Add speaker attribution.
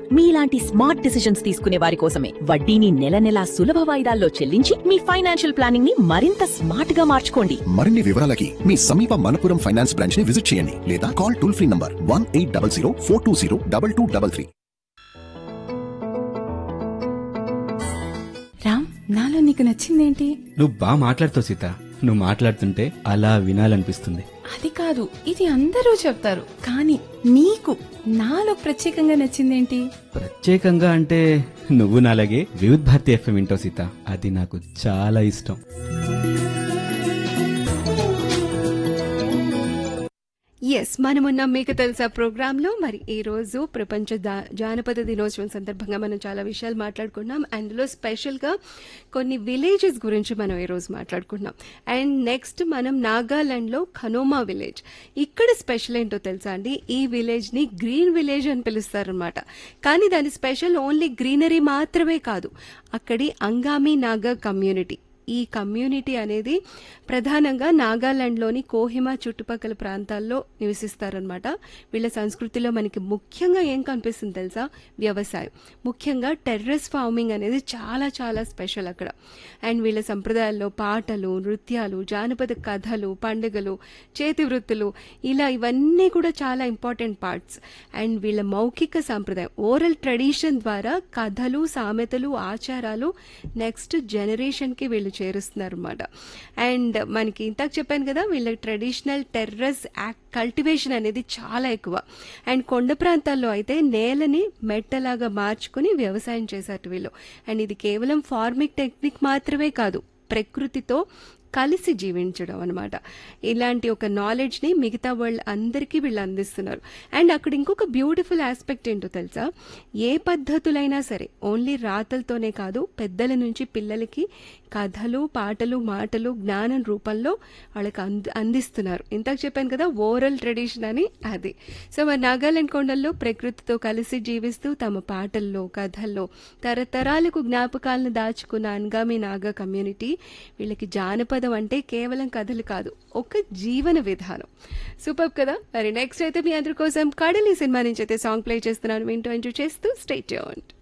Speaker 1: మీలాంటి smart decisions తీసుకునే వారి కోసమే వడ్డీని నెల నెలా సులభ వాయిదాల్లో చెల్లించి మీ ఫైనాన్షియల్ ప్లానింగ్ ని మరింత స్మార్ట్ గా మార్చుకోండి
Speaker 2: మరిన్ని వివరాలకి మీ సమీప మనపురం ఫైనాన్స్ బ్రాంచ్ ని విజిట్ చేయండి లేదా call toll free number one eight double zero four two zero double two double three
Speaker 3: Ram నాలో నీకు నచ్చిందేంటి
Speaker 4: నువ్వు బాగా మాట్లాడుతావు సీత నువ్వు మాట్లాడుతుంటే అలా వినాలనిపిస్తుంది
Speaker 3: అది కాదు ఇది అందరూ చెప్తారు కానీ నీకు నాలో ప్రత్యేకంగా నచ్చిందేంటి
Speaker 4: ప్రత్యేకంగా అంటే నువ్వు నాలాగే వివిధ్ భారతి ఎఫ్ఎం వింటావు సీత అది నాకు చాలా ఇష్టం
Speaker 5: ఎస్ మనమున్న మీకు తెలుసా ప్రోగ్రామ్ లో మరి ఈ రోజు ప్రపంచ దా- జానపద దినోత్సవం సందర్భంగా మనం చాలా విషయాలు మాట్లాడుకున్నాం అందులో స్పెషల్ గా కొన్ని విలేజెస్ గురించి మనం ఈ రోజు మాట్లాడుకున్నాం అండ్ నెక్స్ట్ మనం నాగాలాండ్ లో ఖనోమా విలేజ్ ఇక్కడ స్పెషల్ ఏంటో తెలుసా అండి ఈ విలేజ్ ని గ్రీన్ విలేజ్ అని పిలుస్తారనమాట కానీ దాని స్పెషల్ ఓన్లీ గ్రీనరీ మాత్రమే కాదు అక్కడి అంగామి నాగా కమ్యూనిటీ ఈ కమ్యూనిటీ అనేది ప్రధానంగా నాగాలాండ్లోని కోహిమా చుట్టుపక్కల ప్రాంతాల్లో నివసిస్తారనమాట వీళ్ళ సంస్కృతిలో మనకి ముఖ్యంగా ఏం కనిపిస్తుంది తెలుసా వ్యవసాయం ముఖ్యంగా టెర్రస్ ఫార్మింగ్ అనేది చాలా చాలా స్పెషల్ అక్కడ అండ్ వీళ్ళ సంప్రదాయాల్లో పాటలు నృత్యాలు జానపద కథలు పండుగలు చేతి వృత్తులు ఇలా ఇవన్నీ కూడా చాలా ఇంపార్టెంట్ పార్ట్స్ అండ్ వీళ్ళ మౌఖిక సాంప్రదాయం ఓరల్ ట్రెడిషన్ ద్వారా కథలు సామెతలు ఆచారాలు నెక్స్ట్ జనరేషన్కి వీళ్ళు చేరుస్తున్నారు అనమాట అండ్ మనకి ఇంతకు చెప్పాను కదా వీళ్ళ ట్రెడిషనల్ టెర్రస్ కల్టివేషన్ అనేది చాలా ఎక్కువ అండ్ కొండ ప్రాంతాల్లో అయితే నేలని మెట్టలాగా మార్చుకుని వ్యవసాయం చేశారు వీళ్ళు అండ్ ఇది కేవలం ఫార్మింగ్ టెక్నిక్ మాత్రమే కాదు ప్రకృతితో కలిసి జీవించడం అనమాట ఇలాంటి ఒక నాలెడ్జ్ని మిగతా వరల్డ్ అందరికీ వీళ్ళు అందిస్తున్నారు అండ్ అక్కడ ఇంకొక బ్యూటిఫుల్ ఆస్పెక్ట్ ఏంటో తెలుసా ఏ పద్ధతులైనా సరే ఓన్లీ రాతలతోనే కాదు పెద్దల నుంచి పిల్లలకి కథలు పాటలు మాటలు జ్ఞానం రూపంలో వాళ్ళకి అంది అందిస్తున్నారు ఇంతకు చెప్పాను కదా ఓరల్ ట్రెడిషన్ అని అది సో మరి నాగాలాండ్ కొండల్లో ప్రకృతితో కలిసి జీవిస్తూ తమ పాటల్లో కథల్లో తరతరాలకు జ్ఞాపకాలను దాచుకున్న అన్గామి నాగా కమ్యూనిటీ వీళ్ళకి జానపదం అంటే కేవలం కథలు కాదు ఒక జీవన విధానం సూపర్ కదా మరి నెక్స్ట్ అయితే మీ అందరి కోసం కడలి సినిమా నుంచి అయితే సాంగ్ ప్లే చేస్తున్నాను వింటూ ఎంజాయ్ చేస్తూ స్టేట్ చేయండి